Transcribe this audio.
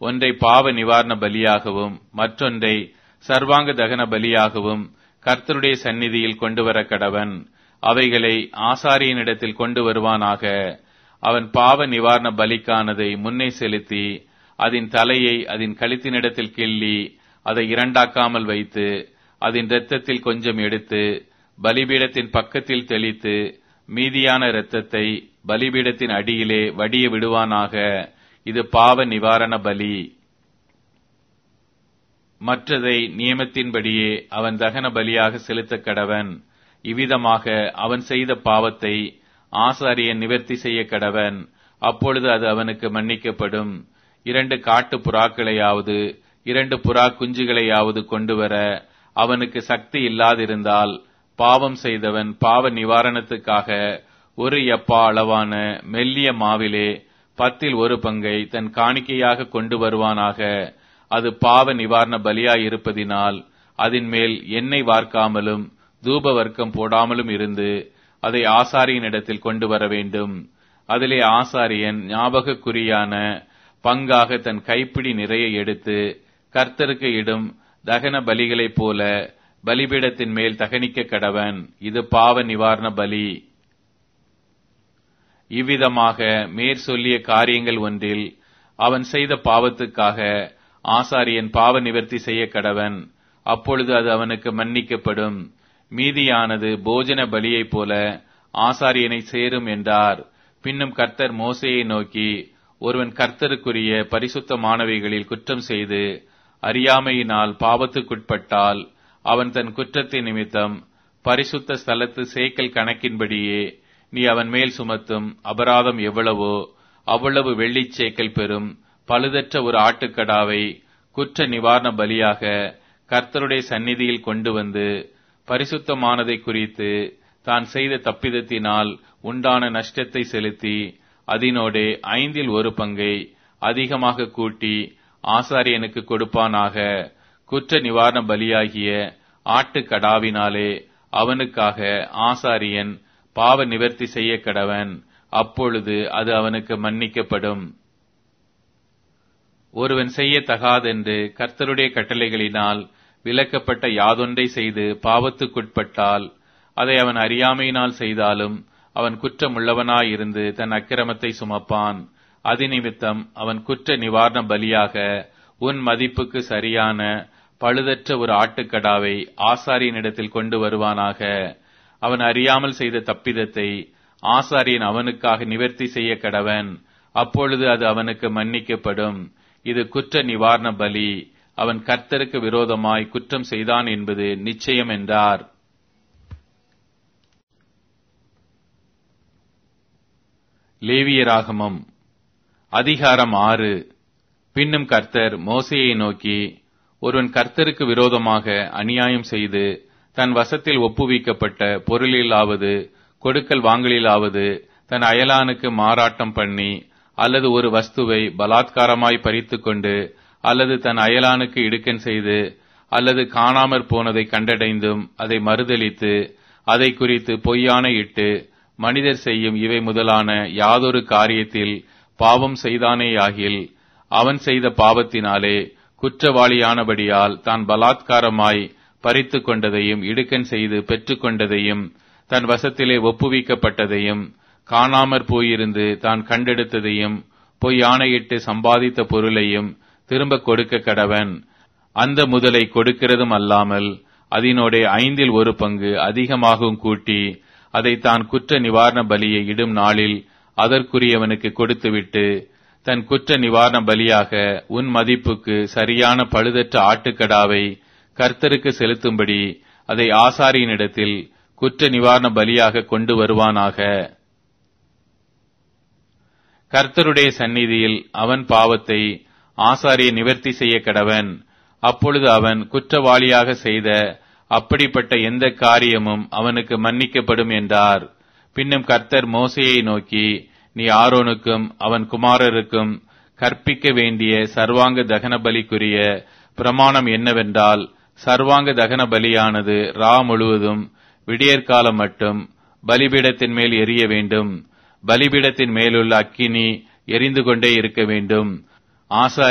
ஒன்றை பாவ நிவாரண பலியாகவும் மற்றொன்றை சர்வாங்க தகன பலியாகவும் கர்த்தருடைய சந்நிதியில் கொண்டு வர கடவன் அவைகளை ஆசாரியனிடத்தில் கொண்டு வருவானாக அவன் பாவ நிவாரண பலிக்கானதை முன்னே செலுத்தி அதன் தலையை அதன் கழுத்தினிடத்தில் கிள்ளி அதை இரண்டாக்காமல் வைத்து அதன் இரத்தத்தில் கொஞ்சம் எடுத்து பலிபீடத்தின் பக்கத்தில் தெளித்து மீதியான இரத்தத்தை பலிபீடத்தின் அடியிலே வடிய விடுவானாக இது பாவ நிவாரண பலி மற்றதை நியமத்தின்படியே அவன் தகன பலியாக செலுத்த கடவன் இவ்விதமாக அவன் செய்த பாவத்தை ஆசாரியன் நிவர்த்தி செய்ய கடவன் அப்பொழுது அது அவனுக்கு மன்னிக்கப்படும் இரண்டு காட்டு புறாக்களையாவது இரண்டு புறா குஞ்சுகளையாவது கொண்டு வர அவனுக்கு சக்தி இல்லாதிருந்தால் பாவம் செய்தவன் பாவ நிவாரணத்துக்காக ஒரு எப்பா அளவான மெல்லிய மாவிலே பத்தில் ஒரு பங்கை தன் காணிக்கையாக கொண்டு வருவானாக அது பாவ நிவாரண பலியாயிருப்பதினால் அதன் மேல் எண்ணெய் வார்க்காமலும் தூப வர்க்கம் போடாமலும் இருந்து அதை ஆசாரியனிடத்தில் கொண்டு வர வேண்டும் அதிலே ஆசாரியன் ஞாபகக்குறியான பங்காக தன் கைப்பிடி நிறைய எடுத்து கர்த்தருக்கு இடும் தகன பலிகளைப் போல பலிபீடத்தின் மேல் தகனிக்க கடவன் இது பாவ நிவாரண பலி இவ்விதமாக மேற் சொல்லிய காரியங்கள் ஒன்றில் அவன் செய்த பாவத்துக்காக ஆசாரியன் பாவ நிவர்த்தி செய்ய கடவன் அப்பொழுது அது அவனுக்கு மன்னிக்கப்படும் மீதியானது போஜன பலியைப் போல ஆசாரியனை சேரும் என்றார் பின்னும் கர்த்தர் மோசையை நோக்கி ஒருவன் கர்த்தருக்குரிய பரிசுத்தமானவைகளில் குற்றம் செய்து அறியாமையினால் பாவத்துக்குட்பட்டால் அவன் தன் குற்றத்தின் நிமித்தம் பரிசுத்த ஸ்தலத்து சேக்கல் கணக்கின்படியே நீ அவன் மேல் சுமத்தும் அபராதம் எவ்வளவோ அவ்வளவு வெள்ளிச் சேக்கல் பெறும் பழுதற்ற ஒரு ஆட்டுக்கடாவை குற்ற நிவாரண பலியாக கர்த்தருடைய சந்நிதியில் கொண்டு வந்து பரிசுத்தமானதை குறித்து தான் செய்த தப்பிதத்தினால் உண்டான நஷ்டத்தை செலுத்தி அதனோடே ஐந்தில் ஒரு பங்கை அதிகமாக கூட்டி ஆசாரியனுக்கு கொடுப்பானாக குற்ற நிவாரண பலியாகிய ஆட்டுக்கடாவினாலே அவனுக்காக ஆசாரியன் பாவ நிவர்த்தி செய்ய கடவன் அப்பொழுது அது அவனுக்கு மன்னிக்கப்படும் ஒருவன் செய்ய தகாதென்று கர்த்தருடைய கட்டளைகளினால் விலக்கப்பட்ட யாதொன்றை செய்து பாவத்துக்குட்பட்டால் அதை அவன் அறியாமையினால் செய்தாலும் அவன் குற்றமுள்ளவனாயிருந்து தன் அக்கிரமத்தை சுமப்பான் அதிநிமித்தம் அவன் குற்ற நிவாரண பலியாக உன் மதிப்புக்கு சரியான பழுதற்ற ஒரு ஆட்டுக்கடாவை ஆசாரியனிடத்தில் கொண்டு வருவானாக அவன் அறியாமல் செய்த தப்பிதத்தை ஆசாரியன் அவனுக்காக நிவர்த்தி செய்ய கடவன் அப்பொழுது அது அவனுக்கு மன்னிக்கப்படும் இது குற்ற நிவாரண பலி அவன் கர்த்தருக்கு விரோதமாய் குற்றம் செய்தான் என்பது நிச்சயம் என்றார் லேவியராகமம் அதிகாரம் ஆறு பின்னும் கர்த்தர் மோசையை நோக்கி ஒருவன் கர்த்தருக்கு விரோதமாக அநியாயம் செய்து தன் வசத்தில் ஒப்புவிக்கப்பட்ட பொருளிலாவது கொடுக்கல் வாங்கலிலாவது தன் அயலானுக்கு மாறாட்டம் பண்ணி அல்லது ஒரு வஸ்துவை பலாத்காரமாய் பறித்துக் கொண்டு அல்லது தன் அயலானுக்கு இடுக்கன் செய்து அல்லது காணாமற் போனதை கண்டடைந்தும் அதை மறுதலித்து அதை குறித்து பொய்யான இட்டு மனிதர் செய்யும் இவை முதலான யாதொரு காரியத்தில் பாவம் செய்தானேயாகில் அவன் செய்த பாவத்தினாலே குற்றவாளியானபடியால் தான் பலாத்காரமாய் பறித்து கொண்டதையும் இடுக்கன் செய்து பெற்றுக்கொண்டதையும் தன் வசத்திலே ஒப்புவிக்கப்பட்டதையும் காணாமற் போயிருந்து தான் கண்டெடுத்ததையும் பொய் ஆணையிட்டு சம்பாதித்த பொருளையும் திரும்ப கொடுக்க கடவன் அந்த முதலை கொடுக்கிறதும் அல்லாமல் அதனோடே ஐந்தில் ஒரு பங்கு அதிகமாகவும் கூட்டி அதை தான் குற்ற நிவாரண பலியை இடும் நாளில் அதற்குரியவனுக்கு கொடுத்துவிட்டு தன் குற்ற நிவாரண பலியாக உன் மதிப்புக்கு சரியான பழுதற்ற ஆட்டுக்கடாவை கர்த்தருக்கு செலுத்தும்படி அதை ஆசாரியனிடத்தில் குற்ற நிவாரண பலியாக கொண்டு வருவானாக கர்த்தருடைய சந்நிதியில் அவன் பாவத்தை ஆசாரிய நிவர்த்தி செய்ய கடவன் அப்பொழுது அவன் குற்றவாளியாக செய்த அப்படிப்பட்ட எந்த காரியமும் அவனுக்கு மன்னிக்கப்படும் என்றார் பின்னும் கர்த்தர் மோசையை நோக்கி நீ ஆரோனுக்கும் அவன் குமாரருக்கும் கற்பிக்க வேண்டிய சர்வாங்க தகன பலிக்குரிய பிரமாணம் என்னவென்றால் சர்வாங்க தகன பலியானது ரா முழுவதும் விடியற்காலம் மட்டும் பலிபீடத்தின் மேல் எரிய வேண்டும் பலிபீடத்தின் மேலுள்ள அக்கினி எரிந்து கொண்டே இருக்க வேண்டும் ஆசாரி